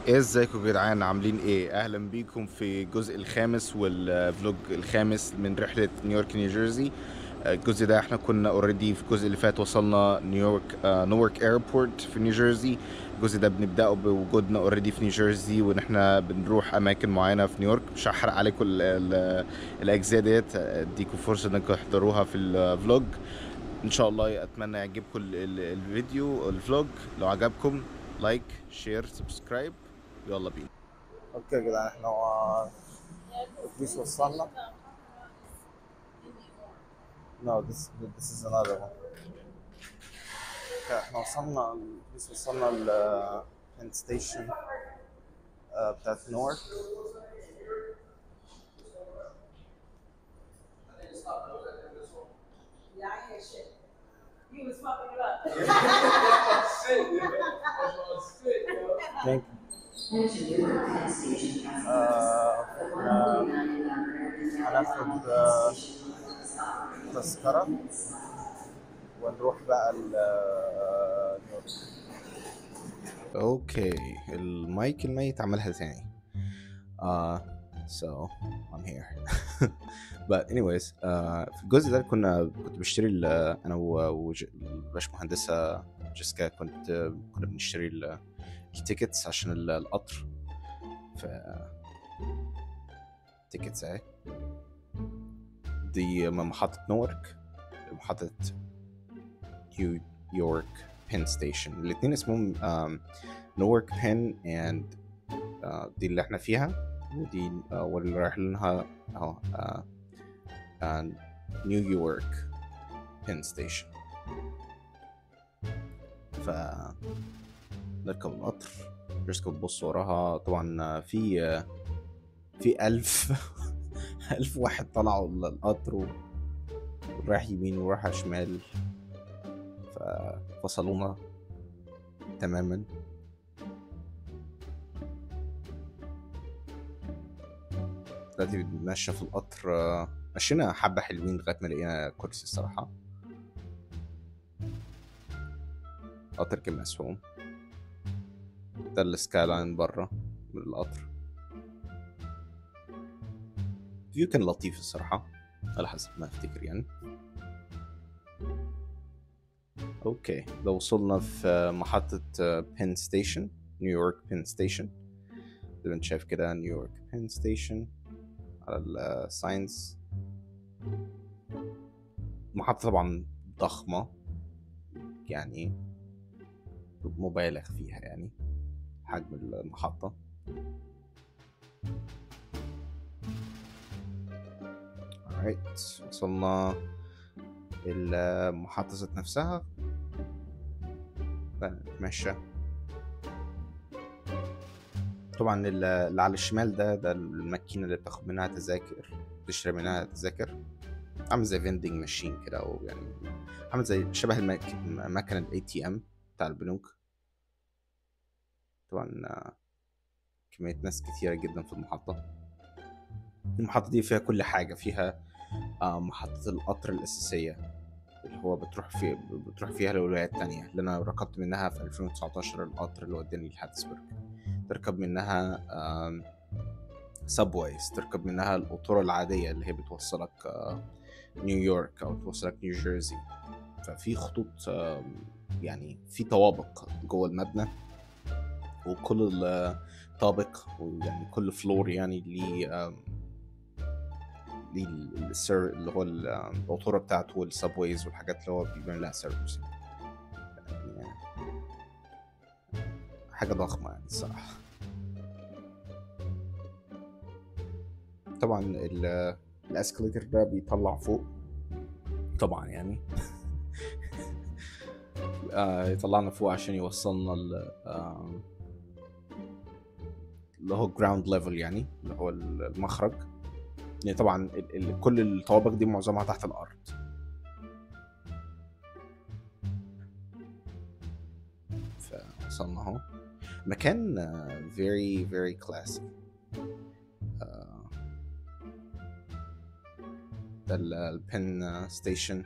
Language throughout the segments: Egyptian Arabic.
ايه ازيكم يا جدعان عاملين ايه اهلا بيكم في الجزء الخامس والفلوج الخامس من رحله نيويورك نيوجيرسي الجزء ده احنا كنا اوريدي في الجزء اللي فات وصلنا نيويورك آه نيويورك ايربورت في نيوجيرسي الجزء ده بنبداه بوجودنا اوريدي في نيوجيرسي وان احنا بنروح اماكن معينه في نيويورك مش هحرق عليكم ال- ال- الاجزاء ديت اديكم فرصه انكم تحضروها في الفلوج ان شاء الله اتمنى يعجبكم ال- ال- الفيديو الفلوج لو عجبكم لايك شير سبسكرايب يلا بينا اوكي يا جدعان احنا هو الاتوبيس وصلنا No, this this is another one. اوكي احنا وصلنا الاتوبيس وصلنا ال بين ستيشن بتاعت نورك Yeah, I hear shit. You was fucking it up. Thank آه، احنا هناخد آه، تذكرة ونروح بقى ل آه، نيويورك اوكي المايك الميت عملها تاني uh, so I'm here but anyways uh, في الجزء ده كنا كنت بشتري ال- انا والباشمهندسة جيسكا كنت كنا بنشتري ال- التيكتس عشان ال- القطر ف تيكتس اهي دي من محطة نورك محطة نيو يورك بين ستيشن الاتنين اسمهم um, نورك بين اند دي اللي احنا فيها ودي uh, واللي رايح لها اهو uh, uh, نيويورك بين ستيشن ف نركب القطر جيسكا بتبص وراها طبعا آه، في آه، في ألف ألف واحد طلعوا القطر و- ورايح يمين ورايح شمال ففصلونا تماما دلوقتي بنتمشى في القطر آه، مشينا حبة حلوين لغاية ما لقينا كرسي الصراحة القطر كان مسحوم ده السكايلاين برا من القطر فيو كان لطيف الصراحة على حسب ما افتكر يعني اوكي لو وصلنا في محطة بين ستيشن نيويورك بين ستيشن زي ما انت شايف كده نيويورك بين ستيشن على الساينس محطة طبعا ضخمة يعني مبالغ فيها يعني حجم المحطة alright وصلنا المحطة ذات نفسها نتمشى طبعا ال- اللي على الشمال ده ده الماكينة اللي بتاخد منها تذاكر تشتري منها تذاكر عامل زي فيندنج ماشين كده او يعني عامل زي شبه المك... مكنة الاي تي ام بتاع البنوك طبعا آه، كمية ناس كتيرة جدا في المحطة المحطة دي فيها كل حاجة فيها آه، محطة القطر الأساسية اللي هو بتروح في بتروح فيها الولايات التانية اللي أنا ركبت منها في 2019 القطر اللي وداني لهاتسبرج تركب منها سبويز تركب منها القطورة العادية اللي هي بتوصلك آه، نيويورك أو توصلك نيوجيرسي ففي خطوط آم، يعني في طوابق جوه المبنى وكل طابق ويعني كل فلور يعني ليه آم، ليه ال- السر اللي هو ال- آم، القطورة بتاعته والسبويز والحاجات اللي هو بيعمل لها سيرفيس يعني حاجة ضخمة يعني الصراحة طبعا ال- الاسكليتر ده بيطلع فوق طبعا يعني آه، يطلعنا فوق عشان يوصلنا ال آه، اللي هو جراوند ليفل يعني اللي هو المخرج يعني طبعا ال ال كل الطوابق دي معظمها تحت الارض فوصلنا اهو مكان آه، very very classy آه، ده البن ستيشن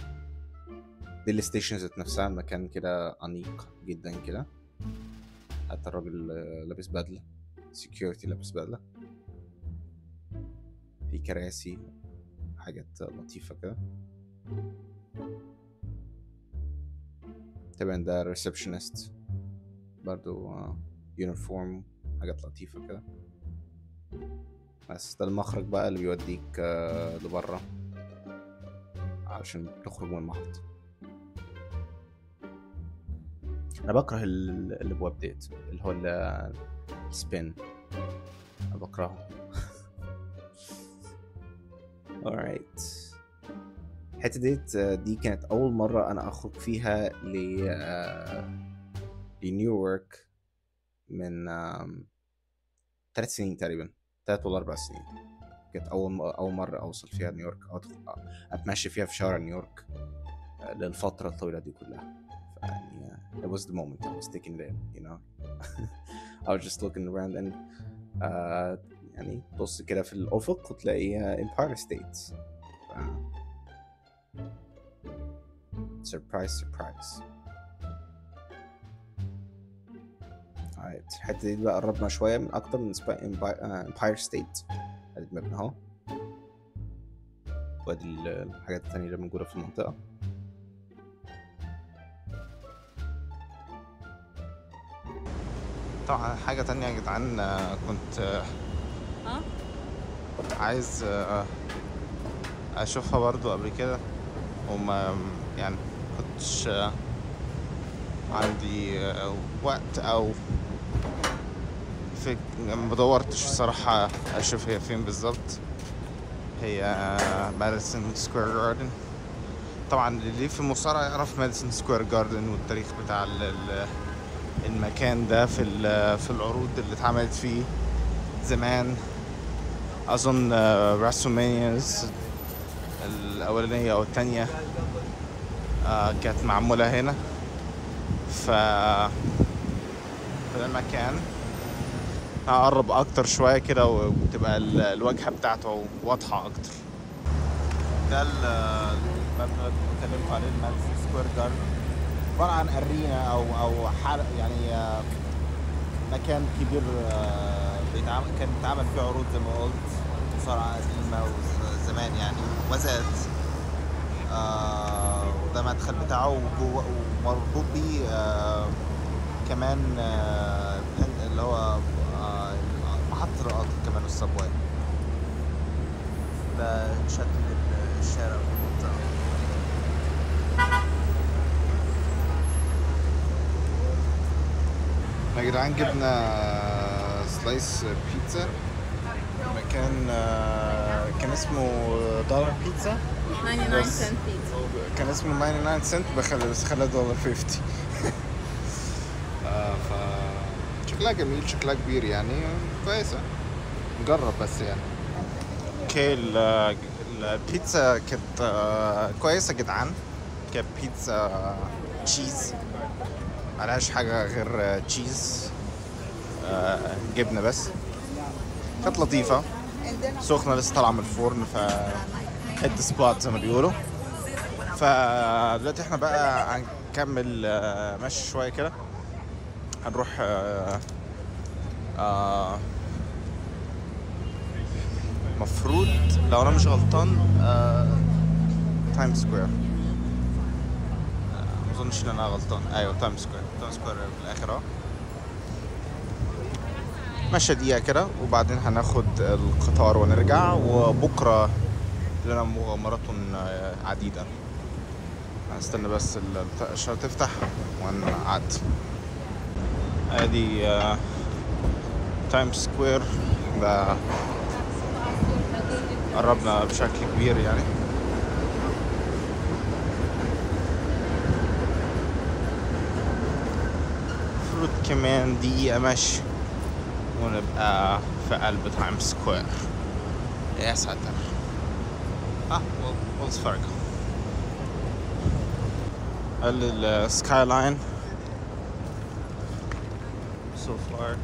دي الستيشن ذات نفسها مكان كده أنيق جدا كده حتى الراجل آه، لابس بدلة سكيورتي لابس بدلة في كراسي حاجات لطيفة كده طبعا ده ريسبشنست برضو يونيفورم حاجات لطيفة كده بس ده المخرج بقى اللي بيوديك آه، لبره عشان تخرج من المحطة أنا بكره ال- الأبواب ديت اللي هو ال- السبين أنا بكرهه alright الحتة ديت آه، دي كانت أول مرة أنا أخرج فيها ل آه، لنيويورك من آم، ثلاث سنين تقريبا ثلاث ولا أربع سنين كانت أول م- أول مرة أوصل فيها نيويورك أو أدخل أتمشى فيها في شوارع نيويورك آه، للفترة الطويلة دي كلها فيعني uh, it was the moment I was taking it in you know I was just looking around and uh, يعني تبص كده في الأفق وتلاقي uh, Empire State ف... surprise surprise alright الحتة دي بقى قربنا شوية من أكتر من سبا- Empire uh, Empire State ادي المبنى اهو وادي ال- الحاجات التانية اللي موجودة في المنطقة طبعا حاجة تانية يا جدعان آه، كنت آه، ها؟ عايز آه، أشوفها برضو قبل كده وما يعني كنتش آه، عندي آه، وقت أو فك... ما دورتش الصراحة أشوف هي فين بالظبط هي ماديسون سكوير جاردن طبعا اللي ليه في المصارعة يعرف ماديسون سكوير جاردن والتاريخ بتاع ال- ال- المكان ده في ال- في العروض اللي اتعملت فيه زمان أظن راسومانياز الأولانية أو التانية آه، كانت معمولة هنا ف في المكان هقرب اكتر شويه كده وتبقى ال- الواجهه بتاعته واضحه اكتر ده ال- المبنى اللي بتكلمت عليه الماديسون سكوير جاردن عباره عن ارينا او او حلقه يعني آه، مكان كبير آه، بيتعمل كان بيتعمل فيه عروض زي ما قلت مصارعه قديمه وزمان يعني وزاد آه وده مدخل بتاعه وجوه ومربوط بيه آه كمان آه بن- اللي هو آه محطة القطر كمان الصبواي ده شكل الشارع والمنطقة يا جدعان جبنا سلايس بيتزا مكان آه، كان اسمه دولار بيتزا 99 بس. cent pizza كان اسمه 99 سنت بخلي بس خلاه دولار 50 آه، ف شكلها جميل شكلها كبير يعني كويسة نجرب بس يعني اوكي ال- البيتزا كانت آه، كويسة يا جدعان كانت بيتزا تشيز ملهاش حاجة غير آه، تشيز آه، جبنة بس كانت لطيفة سخنة لسه طالعة من الفرن ف هيد سبوت زي ما بيقولوا فدلوقتي احنا بقى هنكمل آه، مشي شوية كده هنروح آه، آه، مفروض لو انا مش غلطان تايم سكوير ما اظنش ان انا غلطان ايوه تايم سكوير تايم سكوير في الاخر اهو مشى دقيقة كده وبعدين هناخد القطار ونرجع وبكرة لنا مغامرات آه، عديدة هنستنى بس ال- الشارع تفتح ونعدي ادي تايم سكوير ده قربنا بشكل كبير يعني المفروض كمان دقيقة مشي ونبقى في قلب تايم سكوير يا ساتر اه ويلز فارجو السكاي لاين so far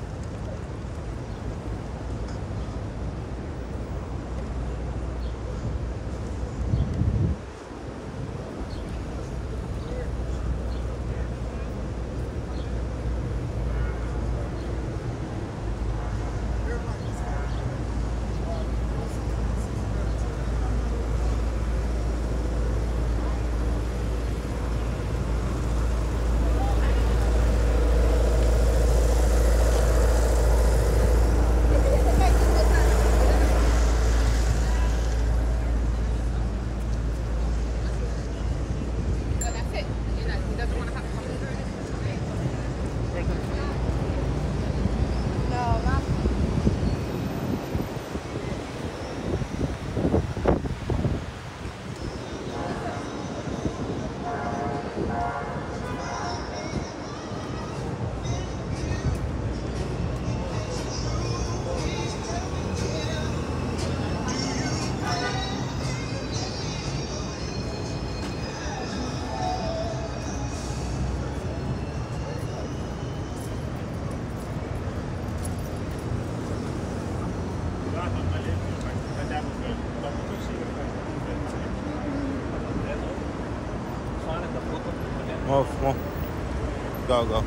move, move. Go, go.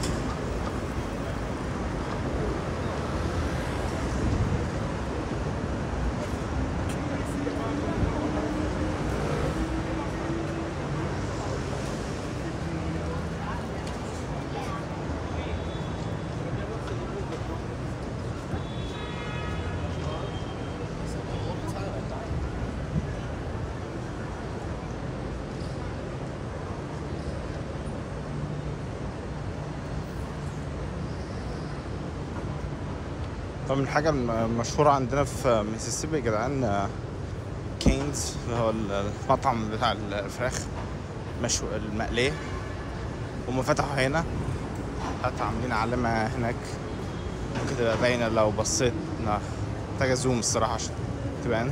طبعا الحاجة الم- المشهورة عندنا في ميسيسيبي يا جدعان آه، كينز اللي هو المطعم بتاع الفراخ مشو المقلية هما فتحوا هنا حتى عاملين علامة هناك ممكن تبقى باينة لو بصيت لا، محتاجة زوم الصراحة عشان تبان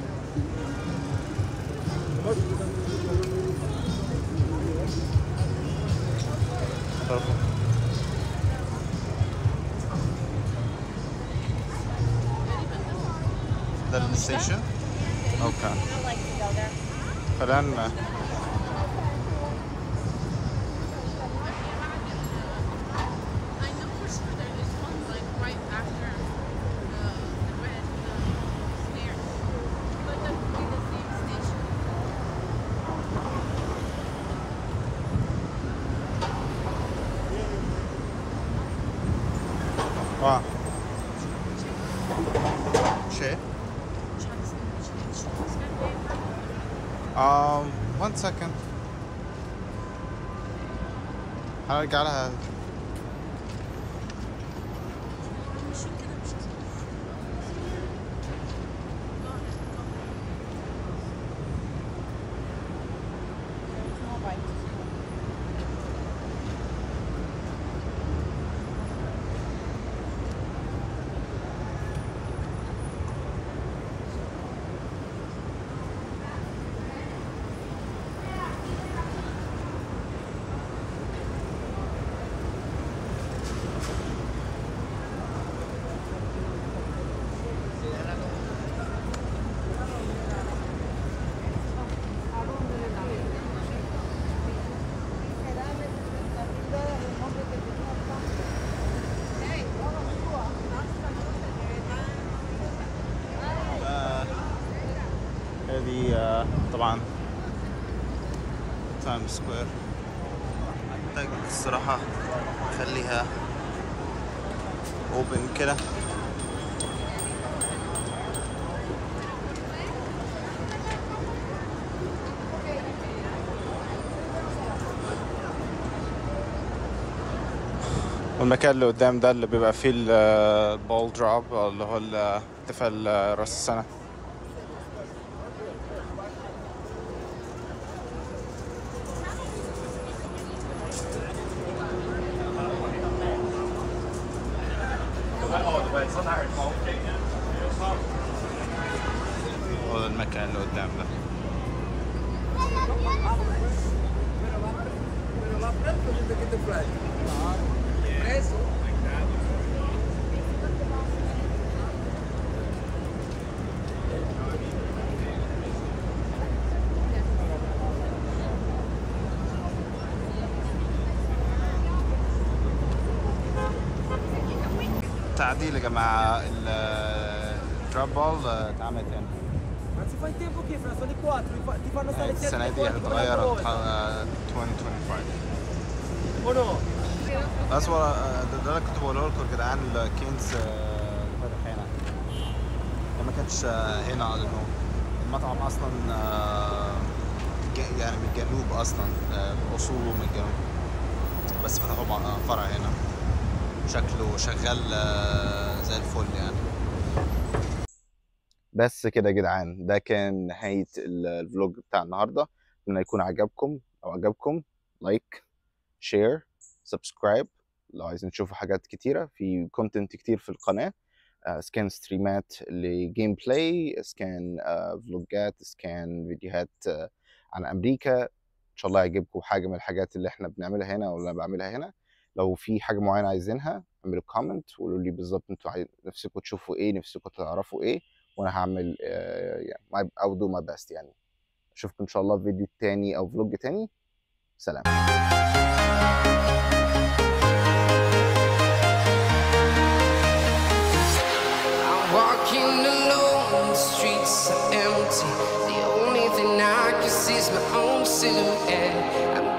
ده الستيشن اوكي خلينا I know for sure there is one like right after the, the red uh, stairs. But that would be the same station. اه شيء Um, one second. هرجع لها هذه آه، طبعا تايم سكوير محتاج الصراحة اخليها اوبن كده والمكان اللي قدام ده اللي بيبقى فيه البول دروب اللي هو ال- احتفال راس السنة هو ده المكان اللي قدام ده تعديل يا جماعة الدروب بول اتعملت هنا Ma ci fai tempo che fra sono i quattro, ti fa- ti fanno stare السنة sette دي quattro هتتغير quattro volte. هتح- 2025 O no? بس هو ده, ده اللي كنت بقوله لكم يا جدعان الكينز آه، اللي فاتح هنا ده ما كانش آه، هنا على النوم المطعم اصلا آه، ج- يعني من الجنوب اصلا آه، اصوله من الجنوب بس فتحوا مع- فرع هنا شكله شغال آه، زي الفل يعني بس كده يا جدعان ده كان نهاية ال- الفلوج بتاع النهاردة اتمنى يكون عجبكم لو عجبكم لايك شير سبسكرايب لو عايزين تشوفوا حاجات كتيرة في كونتنت كتير في القناة آه، إذا كان ستريمات لجيم بلاي إذا كان آه، فلوجات إذا كان فيديوهات آه، عن أمريكا إن شاء الله يعجبكم حاجة من الحاجات اللي إحنا بنعملها هنا ولا بعملها هنا لو في حاجة معينة عايزينها اعملوا كومنت وقولوا لي بالظبط انتوا عايز... نفسكم تشوفوا ايه نفسكم تعرفوا ايه وانا هعمل آه، يعني my- I'll do my best يعني اشوفكم ان شاء الله في فيديو تاني او فلوج تاني سلام my own silhouette.